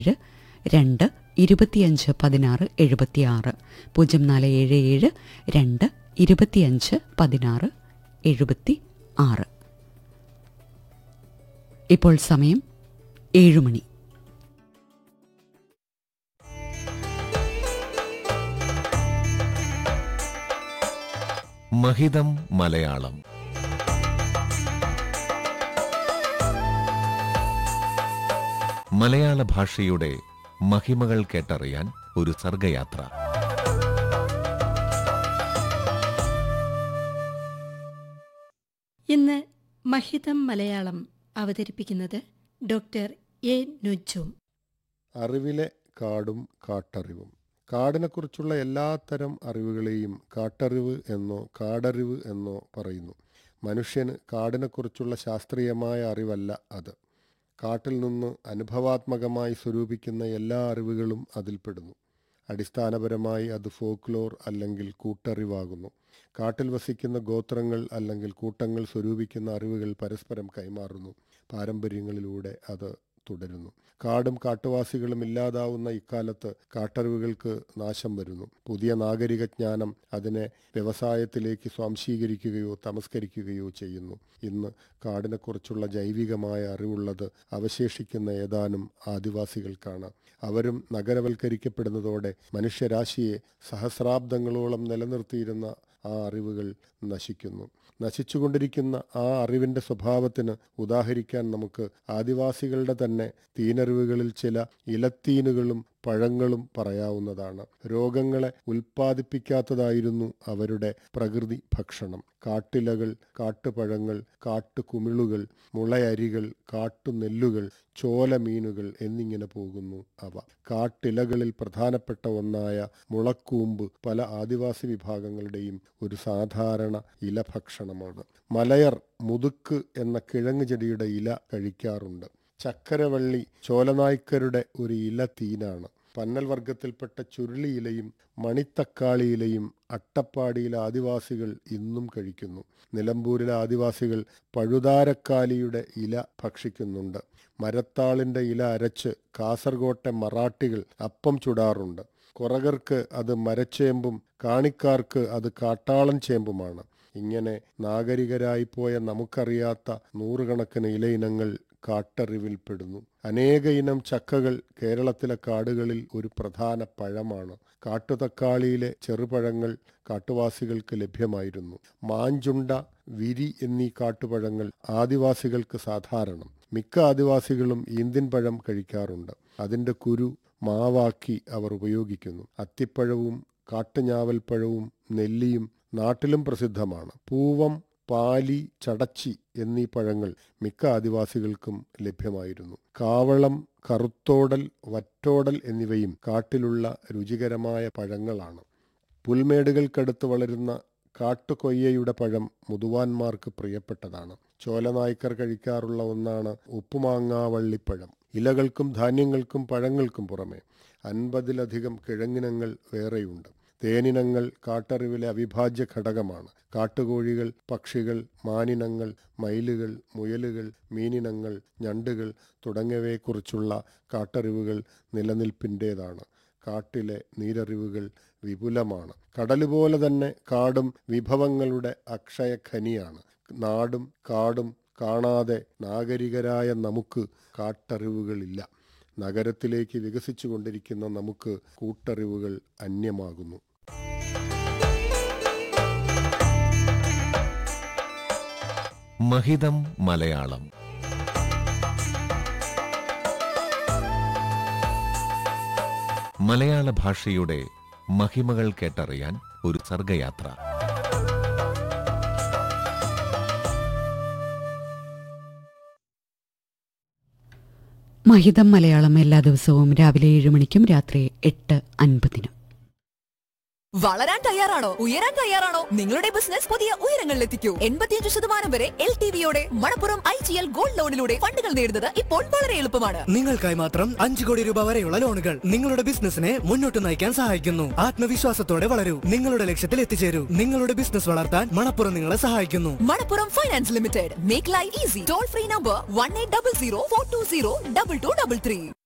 ഏഴ് രണ്ട് ഇരുപത്തിയഞ്ച് പതിനാറ് എഴുപത്തിയാറ് പൂജ്യം നാല് ഏഴ് ഏഴ് രണ്ട് ഇരുപത്തിയഞ്ച് പതിനാറ് എഴുപത്തി ആറ് ഇപ്പോൾ സമയം ഏഴുമണി മഹിതം മലയാളം മലയാള ഭാഷയുടെ മഹിമകൾ കേട്ടറിയാൻ ഒരു സർഗയാത്ര ഇന്ന് മഹിതം മലയാളം അവതരിപ്പിക്കുന്നത് ഡോക്ടർ എ നുജും അറിവിലെ കാടും കാട്ടറിവും കാടിനെക്കുറിച്ചുള്ള എല്ലാത്തരം അറിവുകളെയും കാട്ടറിവ് എന്നോ കാടറിവ് എന്നോ പറയുന്നു മനുഷ്യന് കാടിനെക്കുറിച്ചുള്ള ശാസ്ത്രീയമായ അറിവല്ല അത് കാട്ടിൽ നിന്ന് അനുഭവാത്മകമായി സ്വരൂപിക്കുന്ന എല്ലാ അറിവുകളും അതിൽപ്പെടുന്നു അടിസ്ഥാനപരമായി അത് ഫോക്ലോർ അല്ലെങ്കിൽ കൂട്ടറിവാകുന്നു കാട്ടിൽ വസിക്കുന്ന ഗോത്രങ്ങൾ അല്ലെങ്കിൽ കൂട്ടങ്ങൾ സ്വരൂപിക്കുന്ന അറിവുകൾ പരസ്പരം കൈമാറുന്നു പാരമ്പര്യങ്ങളിലൂടെ അത് തുടരുന്നു കാടും കാട്ടുവാസികളും ഇല്ലാതാവുന്ന ഇക്കാലത്ത് കാട്ടറിവുകൾക്ക് നാശം വരുന്നു പുതിയ നാഗരിക ജ്ഞാനം അതിനെ വ്യവസായത്തിലേക്ക് സ്വാംശീകരിക്കുകയോ തമസ്കരിക്കുകയോ ചെയ്യുന്നു ഇന്ന് കാടിനെക്കുറിച്ചുള്ള ജൈവികമായ അറിവുള്ളത് അവശേഷിക്കുന്ന ഏതാനും ആദിവാസികൾക്കാണ് അവരും നഗരവൽക്കരിക്കപ്പെടുന്നതോടെ മനുഷ്യരാശിയെ സഹസ്രാബ്ദങ്ങളോളം നിലനിർത്തിയിരുന്ന ആ അറിവുകൾ നശിക്കുന്നു നശിച്ചുകൊണ്ടിരിക്കുന്ന ആ അറിവിൻ്റെ സ്വഭാവത്തിന് ഉദാഹരിക്കാൻ നമുക്ക് ആദിവാസികളുടെ തന്നെ തീനറിവുകളിൽ ചില ഇലത്തീനുകളും പഴങ്ങളും പറയാവുന്നതാണ് രോഗങ്ങളെ ഉൽപ്പാദിപ്പിക്കാത്തതായിരുന്നു അവരുടെ പ്രകൃതി ഭക്ഷണം കാട്ടിലകൾ കാട്ടുപഴങ്ങൾ കാട്ടുകുമിളുകൾ മുളയരികൾ കാട്ടുനെല്ലുകൾ ചോലമീനുകൾ എന്നിങ്ങനെ പോകുന്നു അവ കാട്ടിലകളിൽ പ്രധാനപ്പെട്ട ഒന്നായ മുളക്കൂമ്പ് പല ആദിവാസി വിഭാഗങ്ങളുടെയും ഒരു സാധാരണ ഇലഭക്ഷണമാണ് മലയർ മുതുക്ക് എന്ന കിഴങ്ങ് ചെടിയുടെ ഇല കഴിക്കാറുണ്ട് ചക്കരവള്ളി ചോലനായ്ക്കരുടെ ഒരു ഇല തീനാണ് പന്നൽ വർഗത്തിൽപ്പെട്ട ചുരുളി ഇലയും മണിത്തക്കാളി ഇലയും അട്ടപ്പാടിയിലെ ആദിവാസികൾ ഇന്നും കഴിക്കുന്നു നിലമ്പൂരിലെ ആദിവാസികൾ പഴുതാരക്കാലിയുടെ ഇല ഭക്ഷിക്കുന്നുണ്ട് മരത്താളിൻ്റെ ഇല അരച്ച് കാസർകോട്ടെ മറാഠികൾ അപ്പം ചുടാറുണ്ട് കുറകർക്ക് അത് മരച്ചേമ്പും കാണിക്കാർക്ക് അത് കാട്ടാളൻ ചേമ്പുമാണ് ഇങ്ങനെ നാഗരികരായിപ്പോയ നമുക്കറിയാത്ത നൂറുകണക്കിന് ഇലയിനങ്ങൾ കാട്ടറിവിൽപ്പെടുന്നു അനേക ഇനം ചക്കകൾ കേരളത്തിലെ കാടുകളിൽ ഒരു പ്രധാന പഴമാണ് കാട്ടുതക്കാളിയിലെ ചെറുപഴങ്ങൾ കാട്ടുവാസികൾക്ക് ലഭ്യമായിരുന്നു മാഞ്ചുണ്ട വിരി എന്നീ കാട്ടുപഴങ്ങൾ ആദിവാസികൾക്ക് സാധാരണം മിക്ക ആദിവാസികളും ഈന്തിൻ പഴം കഴിക്കാറുണ്ട് അതിൻ്റെ കുരു മാവാക്കി അവർ ഉപയോഗിക്കുന്നു അത്തിപ്പഴവും കാട്ടുഞാവൽപ്പഴവും നെല്ലിയും നാട്ടിലും പ്രസിദ്ധമാണ് പൂവം പാലി ചടച്ചി എന്നീ പഴങ്ങൾ മിക്ക ആദിവാസികൾക്കും ലഭ്യമായിരുന്നു കാവളം കറുത്തോടൽ വറ്റോടൽ എന്നിവയും കാട്ടിലുള്ള രുചികരമായ പഴങ്ങളാണ് പുൽമേടുകൾക്കടുത്ത് വളരുന്ന കാട്ടുകൊയ്യയുടെ പഴം മുതുവാന്മാർക്ക് പ്രിയപ്പെട്ടതാണ് ചോലനായ്ക്കർ കഴിക്കാറുള്ള ഒന്നാണ് ഉപ്പുമാങ്ങാവള്ളിപ്പഴം ഇലകൾക്കും ധാന്യങ്ങൾക്കും പഴങ്ങൾക്കും പുറമെ അൻപതിലധികം കിഴങ്ങിനങ്ങൾ വേറെയുണ്ട് തേനിനങ്ങൾ കാട്ടറിവിലെ അവിഭാജ്യ ഘടകമാണ് കാട്ടുകോഴികൾ പക്ഷികൾ മാനിനങ്ങൾ മയിലുകൾ മുയലുകൾ മീനിനങ്ങൾ ഞണ്ടുകൾ തുടങ്ങിയവയെക്കുറിച്ചുള്ള കാട്ടറിവുകൾ നിലനിൽപ്പിൻ്റേതാണ് കാട്ടിലെ നീരറിവുകൾ വിപുലമാണ് കടലുപോലെ തന്നെ കാടും വിഭവങ്ങളുടെ അക്ഷയഖനിയാണ് നാടും കാടും കാണാതെ നാഗരികരായ നമുക്ക് കാട്ടറിവുകളില്ല നഗരത്തിലേക്ക് വികസിച്ചു കൊണ്ടിരിക്കുന്ന നമുക്ക് കൂട്ടറിവുകൾ അന്യമാകുന്നു മഹിതം മലയാളം മലയാള ഭാഷയുടെ മഹിമകൾ കേട്ടറിയാൻ ഒരു സർഗയാത്ര മഹിതം മലയാളം എല്ലാ ദിവസവും രാവിലെ ഏഴ് മണിക്കും രാത്രി എട്ട് അൻപതിനും വളരാൻ തയ്യാറാണോ ഉയരാൻ തയ്യാറാണോ നിങ്ങളുടെ ബിസിനസ് പുതിയ ഉയരങ്ങളിലെത്തിക്കൂ എൺപത്തിയഞ്ച് ശതമാനം വരെ എൽ ടി വിയോടെ Manappuram I G L gold ലോണിലൂടെ ഫണ്ടുകൾ നേടുന്നത് ഇപ്പോൾ വളരെ എളുപ്പമാണ് നിങ്ങൾക്കായി മാത്രം അഞ്ചു കോടി രൂപ വരെയുള്ള ലോണുകൾ നിങ്ങളുടെ ബിസിനസിനെ മുന്നോട്ട് നയിക്കാൻ സഹായിക്കുന്നു ആത്മവിശ്വാസത്തോടെ വളരൂ നിങ്ങളുടെ ലക്ഷ്യത്തിൽ എത്തിച്ചേരൂ നിങ്ങളുടെ ബിസിനസ് വളർത്താൻ മണപ്പുറം നിങ്ങളെ സഹായിക്കുന്നു Manappuram finance limited make life easy toll free number one eight double zero four two zero double two double three